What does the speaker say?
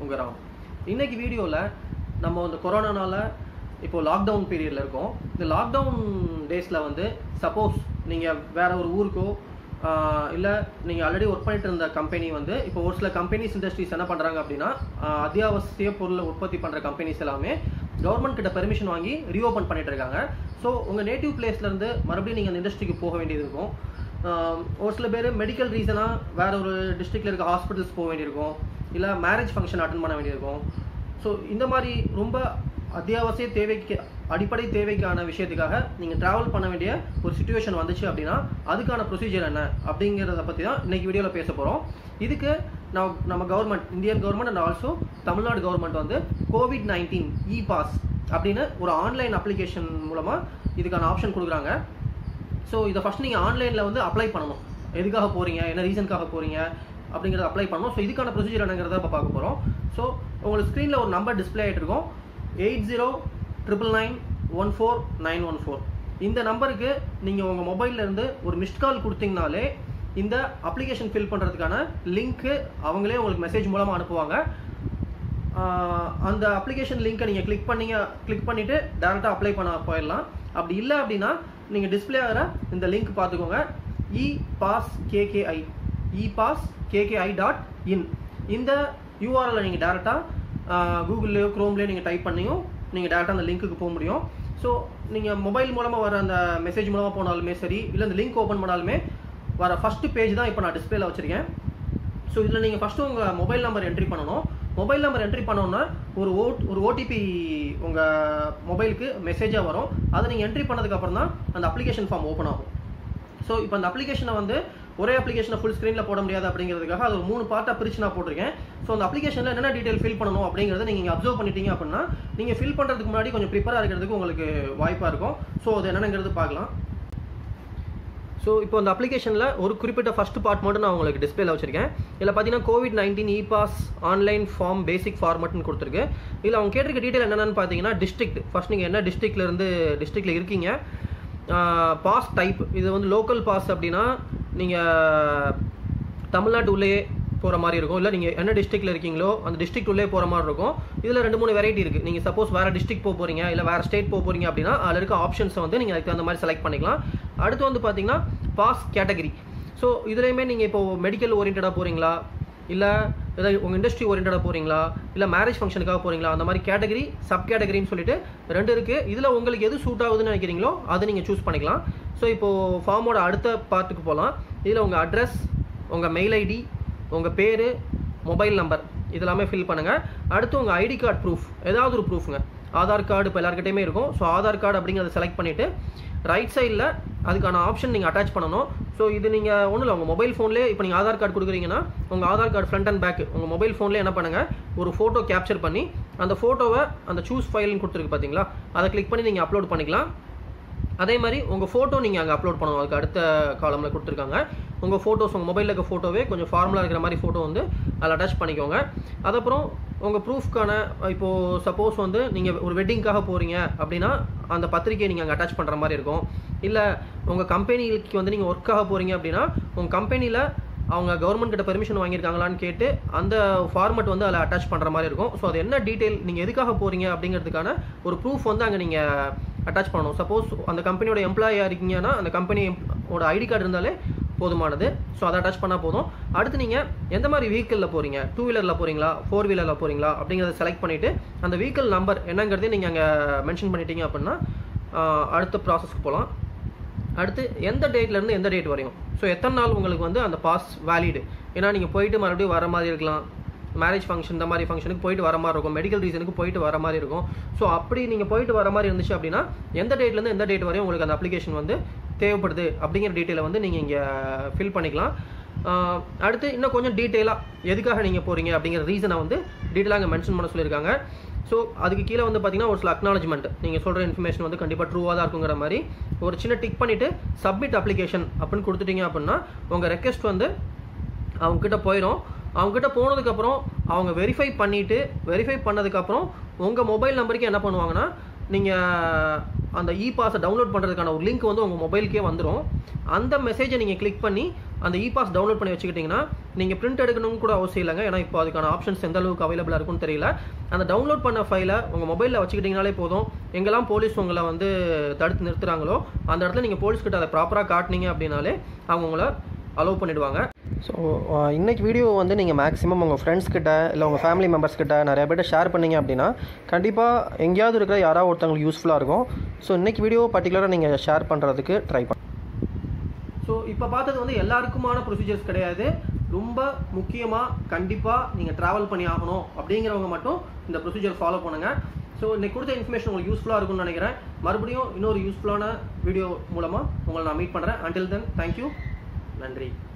உங்கள் ராம் இன்னைக்கு வீடியோவில் நம்ம இந்த கொரோனானால இப்போ லாக்டவுன் பீரியடில் இருக்கோம் இந்த லாக்டவுன் டேஸில் வந்து சப்போஸ் நீங்கள் வேற ஒரு ஊருக்கோ இல்லை நீங்கள் ஆல்ரெடி ஒர்க் பண்ணிட்டு இருந்த கம்பெனி வந்து இப்போ ஒரு சில கம்பெனிஸ் இண்டஸ்ட்ரீஸ் என்ன பண்ணுறாங்க அப்படின்னா ஆஹ் அத்தியாவசிய பொருளை உற்பத்தி பண்ணுற கம்பெனிஸ் எல்லாமே கவர்மெண்ட் கிட்ட பெர்மிஷன் வாங்கி ரீஓப்பன் பண்ணிட்டு இருக்காங்க ஸோ உங்கள் நேட்டிவ் பிளேஸ்லேருந்து மறுபடியும் நீங்கள் அந்த இண்டஸ்ட்ரிக்கு போக வேண்டியது இருக்கும் ஆஹ் ஒரு சில பேர் மெடிக்கல் ரீசனாக வேற ஒரு டிஸ்ட்ரிக்ட்ல இருக்க ஹாஸ்பிட்டல்ஸ் போக வேண்டியிருக்கும் இல்லை மேரேஜ் ஃபங்க்ஷன் அட்டன் பண்ண வேண்டியிருக்கும் ஸோ இந்த மாதிரி ரொம்ப அத்தியாவசிய தேவைக்கு அடிப்படை தேவைக்கான விஷயத்துக்காக நீங்கள் ட்ராவல் பண்ண வேண்டிய ஒரு சுச்சுவேஷன் வந்துச்சு அப்படின்னா அதுக்கான ப்ரொசீஜர் என்ன அப்படிங்கிறத பற்றி தான் இன்னைக்கு வீடியோவில் பேச போகிறோம் இதுக்கு நான் நம்ம government Indian government and also Tamil Nadu government வந்து கோவிட் நைன்டீன் இ பாஸ் அப்படின்னு ஒரு ஆன்லைன் அப்ளிகேஷன் மூலமாக இதுக்கான ஆப்ஷன் கொடுக்குறாங்க ஸோ இதை ஃபஸ்ட் நீங்கள் ஆன்லைனில் வந்து அப்ளை பண்ணணும் எதுக்காக போகிறீங்க என்ன ரீசனுக்காக போகிறீங்க அப்படிங்கிறத அப்ளை பண்ணணும் ஸோ இதுக்கான ப்ரொசீஜர் என்னங்கிறத இப்போ பார்க்க போகிறோம் ஸோ உங்களுக்கு ஸ்க்ரீனில் ஒரு நம்பர் டிஸ்பிளே ஆகிட்டு இருக்கும் eight zero triple nine one four nine one four இந்த நம்பருக்கு நீங்கள் உங்கள் மொபைல்லேருந்து ஒரு மிஸ்ட் கால் கொடுத்தீங்கனாலே இந்த அப்ளிகேஷன் ஃபில் பண்ணுறதுக்கான லிங்க்கு அவங்களே உங்களுக்கு மெசேஜ் மூலமாக அனுப்புவாங்க ஆஹ் அந்த அப்ளிகேஷன் லிங்க்கை நீங்கள் கிளிக் பண்ணீங்க கிளிக் பண்ணிவிட்டு டேரெக்டாக அப்ளை பண்ண போயிடலாம் அப்படி இல்லை அப்படின்னா நீங்கள் டிஸ்பிளே ஆகிற இந்த லிங்க் பார்த்துக்கோங்க E pass KKI E pass KKI dot in இந்த யூஆர்எல்ல நீங்கள் டேரெக்டாக கூகுள்லேயோ க்ரோம்லேயோ நீங்கள் டைப் பண்ணியும் நீங்கள் டேரெக்டாக அந்த லிங்க்குக்கு போக முடியும் ஸோ நீங்கள் மொபைல் மூலமாக வர அந்த மெசேஜ் மூலமாக போனாலுமே சரி இல்லை இந்த லிங்க் ஓப்பன் பண்ணாலுமே வர ஃபஸ்ட்டு பேஜ் தான் இப்போ நான் டிஸ்பிளேல வச்சுருக்கேன் ஸோ இதில் நீங்கள் ஃபஸ்ட்டு உங்கள் மொபைல் நம்பர் என்ட்ரி பண்ணணும் மொபைல் நம்பர் என்ட்ரி பண்ணோன்னா ஒரு ஓ ஒரு ஓடிபி உங்கள் மொபைலுக்கு மெசேஜாக வரும் அதை நீங்கள் என்ட்ரி பண்ணதுக்கப்புறம் தான் அந்த அப்ளிகேஷன் ஃபார்ம் ஓப்பன் ஆகும் ஸோ இப்போ அந்த அப்ளிகேஷனை வந்து ஒரே அப்ளிகேஷனை ஃபுல் ஸ்க்ரீனில் போட முடியாது அப்படிங்கிறதுக்காக அது ஒரு மூணு பார்ட்டாக பிரித்து நான் போட்டிருக்கேன் ஸோ அந்த அப்ளிகேஷனில் என்னென்ன டீட்டெயில் ஃபில் பண்ணணும் அப்படிங்கிறத நீங்கள் அப்சர்வ் பண்ணிட்டீங்க அப்படின்னா நீங்கள் ஃபில் பண்ணுறதுக்கு முன்னாடி கொஞ்சம் ப்ரிப்பராக இருக்கிறதுக்கு உங்களுக்கு வாய்ப்பாக இருக்கும் ஸோ அது என்னென்னங்கிறது பார்க்கலாம் ஸோ இப்போ அந்த அப்ளிகேஷனில் ஒரு குறிப்பிட்ட ஃபர்ஸ்ட் பார்ட் மட்டும் நான் உங்களுக்கு டிஸ்பிளேல வச்சிருக்கேன் இதில் பார்த்தீங்கன்னா COVID nineteen E pass online form basic ஃபார்மட்னு கொடுத்துருக்கு இதில் அவங்க கேட்டிருக்க டீட்டெயில் என்னென்னு பார்த்தீங்கன்னா டிஸ்ட்ரிக்ட் ஃபர்ஸ்ட் நீங்கள் என்ன டிஸ்ட்ரிக்ட்ல இருந்து டிஸ்ட்ரிக்ட்ல இருக்கீங்க பாஸ் டைப் இது வந்து லோக்கல் பாஸ் அப்படின்னா நீங்கள் தமிழ்நாட்டு உள்ளே போகிற மாதிரி இருக்கும் இல்லை நீங்கள் என்ன டிஸ்ட்ரிக்ட்ல இருக்கீங்களோ அந்த டிஸ்ட்ரிக்ட் உள்ளே போகிற மாதிரி இருக்கும் இதில் ரெண்டு மூணு வெரைட்டி இருக்குது நீங்கள் சப்போஸ் வேறு டிஸ்ட்ரிக்ட் போக போகிறீங்க இல்லை வேறு ஸ்டேட் போக போகிறீங்க அப்படின்னா அதில் இருக்க ஆப்ஷன்ஸை வந்து நீங்கள் அதுக்கு அந்த மாதிரி செலக்ட் பண்ணிக்கலாம் அடுத்து வந்து பார்த்தீங்கன்னா பாஸ் கேட்டகரி ஸோ இதுலேயுமே நீங்கள் இப்போ மெடிக்கல் ஓரியன்டாக போகிறீங்களா இல்லை ஏதாவது உங்கள் இண்டஸ்ட்ரி ஓரியன்டாக போகிறீங்களா இல்லை மேரேஜ் ஃபங்க்ஷனுக்காக போகிறீங்களா அந்த மாதிரி கேட்டகரி சப் கேட்டகரின்னு சொல்லிட்டு ரெண்டு இருக்குது இதில் உங்களுக்கு எது சூட் ஆகுதுன்னு நினைக்கிறீங்களோ அதை நீங்கள் சூஸ் பண்ணிக்கலாம் ஸோ இப்போது ஃபார்மோட அடுத்த பார்ட்டுக்கு போகலாம் இதில் உங்கள் அட்ரஸ் உங்கள் மெயில் ஐடி உங்கள் பேர் மொபைல் நம்பர் இதெல்லாமே ஃபில் பண்ணுங்கள் அடுத்து உங்கள் ஐடி கார்டு ப்ரூஃப் ஏதாவது ஒரு ப்ரூஃப்ங்க ஆதார் கார்டு இப்போ எல்லாருக்கிட்டையுமே இருக்கும் ஸோ ஆதார் கார்டு அப்படிங்கிறத செலக்ட் பண்ணிவிட்டு ரைட் சைடில் அதுக்கான ஆப்ஷன் நீங்கள் அட்டாச் பண்ணணும் ஸோ இது நீங்கள் ஒன்றும் இல்லை உங்கள் மொபைல் ஃபோன்லேயே இப்போ நீங்கள் ஆதார் கார்டு கொடுக்குறீங்கன்னா உங்கள் Aadhaar card front and back உங்கள் மொபைல் ஃபோன்லேயே என்ன பண்ணுங்கள் ஒரு ஃபோட்டோ கேப்சர் பண்ணி அந்த ஃபோட்டோவை அந்த சூஸ் ஃபைல்னு கொடுத்துருக்கு பார்த்தீங்களா அதை கிளிக் பண்ணி நீங்கள் அப்லோட் பண்ணிக்கலாம் அதே மாதிரி உங்கள் ஃபோட்டோ நீங்கள் அங்கே அப்லோட் பண்ணணும் அதுக்கு அடுத்த காலமில் கொடுத்துருக்காங்க உங்கள் ஃபோட்டோஸ் உங்கள் மொபைலில் இருக்க ஃபோட்டோவே கொஞ்சம் ஃபார்மலாக இருக்கிற மாதிரி ஃபோட்டோ வந்து அதில் அட்டாச் பண்ணிக்கோங்க அதுக்கப்புறம் உங்கள் ப்ரூஃப்க்கான இப்போது சப்போஸ் வந்து நீங்கள் ஒரு வெட்டிங்க்காக போகிறீங்க அப்படின்னா அந்த பத்திரிக்கையை நீங்கள் அங்கே அட்டாச் பண்ணுற மாதிரி இருக்கும் இல்லை உங்கள் கம்பெனிக்கு வந்து நீங்கள் ஒர்க்காக போகிறீங்க அப்படின்னா உங்கள் கம்பெனியில் அவங்க கவர்மெண்ட் கிட்ட பெர்மிஷன் வாங்கியிருக்காங்களான்னு கேட்டு அந்த ஃபார்மெட் வந்து அதில் அட்டாச் பண்ணுற மாதிரி இருக்கும் ஸோ அது என்ன டீட்டெயில் நீங்கள் எதுக்காக போகிறீங்க அப்படிங்கிறதுக்கான ஒரு ப்ரூஃப் வந்து அங்கே நீங்கள் அட்டாச் பண்ணணும் சப்போஸ் அந்த கம்பெனியோட எம்ப்ளாயாக இருக்கீங்கன்னா அந்த கம்பெனியோட ஐடி கார்டு இருந்தாலே போதுமானது ஸோ அதை அட்டாச் பண்ணால் போதும் அடுத்து நீங்கள் எந்த மாதிரி வெஹிக்கிளில் போகிறீங்க டூ வீலரில் போகிறீங்களா ஃபோர் வீலரில் போகிறீங்களா அப்படிங்கிறத செலக்ட் பண்ணிவிட்டு அந்த வெஹிக்கிள் நம்பர் என்னங்கிறதே நீங்கள் அங்கே மென்ஷன் பண்ணிட்டீங்க அப்படின்னா ஆஹ், அடுத்த ப்ராசஸ்க்கு போகலாம் அடுத்து எந்த டேட்லேருந்து எந்த டேட் வரையும் ஸோ எத்தனை நாள் உங்களுக்கு வந்து அந்த பாஸ் வேலிடு ஏன்னா நீங்கள் போயிட்டு மறுபடியும் வர மாதிரி இருக்கலாம் மேரேஜ் ஃபங்க்ஷன் இந்த மாதிரி ஃபங்க்ஷனுக்கு போயிட்டு வர மாதிரி இருக்கும் மெடிக்கல் ரீசனுக்கு போயிட்டு வர மாதிரி இருக்கும் ஸோ அப்படி நீங்கள் போயிட்டு வர மாதிரி இருந்துச்சு அப்படின்னா எந்த டேட்லேருந்து எந்த டேட் வரையும் உங்களுக்கு அந்த அப்ளிகேஷன் வந்து தேவைப்படுது அப்படிங்கிற டீட்டெயிலை வந்து நீங்கள் இங்கே ஃபில் பண்ணிக்கலாம் ஆஹ் அடுத்து இன்னும் கொஞ்சம் டீட்டெயிலாக எதுக்காக நீங்கள் போகிறீங்க அப்படிங்கிற ரீசனை வந்து டீட்டெயிலாக அங்கே மென்ஷன் பண்ண சொல்லியிருக்காங்க ஸோ அதுக்கு கீழே வந்து பார்த்தீங்கன்னா ஒரு சில அக்னாலஜ்மெண்ட் நீங்கள் சொல்கிற இன்ஃபர்மேஷன் வந்து கண்டிப்பாக ட்ரூவாக தான் இருக்குங்கிற மாதிரி ஒரு சின்ன டிக் பண்ணிவிட்டு சப்மிட் அப்ளிகேஷன் அப்படின்னு கொடுத்துட்டீங்க அப்படின்னா உங்கள் ரெக்வெஸ்ட் வந்து அவங்கக்கிட்ட போயிடும் அவங்ககிட்ட போனதுக்கப்புறம் அவங்க வெரிஃபை பண்ணிவிட்டு வெரிஃபை பண்ணதுக்கப்புறம் உங்கள் மொபைல் நம்பருக்கு என்ன பண்ணுவாங்கன்னா நீங்கள் அந்த இ பாஸை டவுன்லோட் பண்ணுறதுக்கான ஒரு லிங்க் வந்து உங்கள் மொபைலுக்கே வந்துடும் அந்த மெசேஜை நீங்கள் கிளிக் பண்ணி அந்த இ பாஸ் டவுன்லோட் பண்ணி வச்சுக்கிட்டிங்கன்னா நீங்கள் பிரிண்ட் எடுக்கணும் கூட அவசியம் இல்லைங்க ஏன்னா இப்போ அதுக்கான ஆப்ஷன்ஸ் எந்த அளவுக்கு அவைலபிளாக இருக்கும்னு தெரியல அந்த டவுன்லோட் பண்ண ஃபைலை உங்கள் மொபைலில் வச்சுக்கிட்டிங்கனாலே போதும் எங்கெல்லாம் போலீஸ் உங்களை வந்து தடுத்து நிறுத்துறாங்களோ அந்த இடத்துல நீங்கள் போலீஸ் கிட்ட அதை ப்ராப்பராக காட்டினீங்க அப்படின்னாலே அவங்க உங்களை அலோவ் பண்ணிடுவாங்க ஸோ இன்னைக்கு வீடியோ வந்து நீங்கள் மேக்ஸிமம் உங்கள் ஃப்ரெண்ட்ஸ் கிட்ட இல்லை உங்கள் ஃபேமிலி மெம்பர்ஸ் கிட்ட நிறைய பேர்ட்ட ஷேர் பண்ணீங்க அப்படின்னா கண்டிப்பாக எங்கேயாவது இருக்கிற யாராவது ஒருத்தவங்களுக்கு யூஸ்ஃபுல்லாக இருக்கும் ஸோ இன்னைக்கு வீடியோ பர்டிகுலராக நீங்கள் ஷேர் பண்ணுறதுக்கு ட்ரை பண்ண ஸோ இப்போ பார்த்தது வந்து எல்லாருக்குமான ப்ரொசீஜர்ஸ் கிடையாது ரொம்ப முக்கியமாக கண்டிப்பாக நீங்கள் ட்ராவல் பண்ணி ஆகணும் அப்படிங்கிறவங்க மட்டும் இந்த ப்ரொசீஜர் ஃபாலோ பண்ணுங்கள் ஸோ இன்னைக்கு கொடுத்த இன்ஃபர்மேஷன் உங்களுக்கு யூஸ்ஃபுல்லாக இருக்கும்னு நினைக்கிறேன் மறுபடியும் இன்னொரு யூஸ்ஃபுல்லான வீடியோ மூலமாக உங்களை நான் மீட் பண்ணுறேன் அண்டில் தென் தேங்க்யூ நன்றி